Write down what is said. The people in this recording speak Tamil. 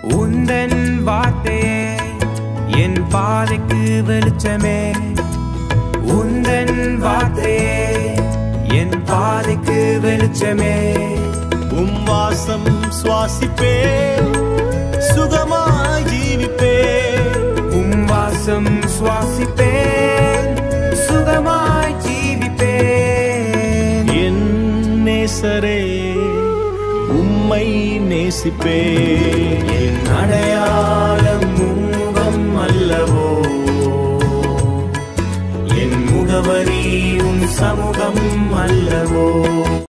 உந்தன் வார்த்தையே என் பாதைக்கு வெளிச்சமே உந்தன் வார்த்தையே என் பாதைக்கு வெளிச்சமே உம் வாசம் சுவாசிப்பே சுகமாய் ஜீவிப்பே உம் வாசம் சுவாசிப்பேன் சுகமாய் ஜீவிப்பேன் என் நேசரே உம்மை நேசிப்பே என் அடையாளம் முகம் அல்லவோ என் முகவரி உன் சமூகம் அல்லவோ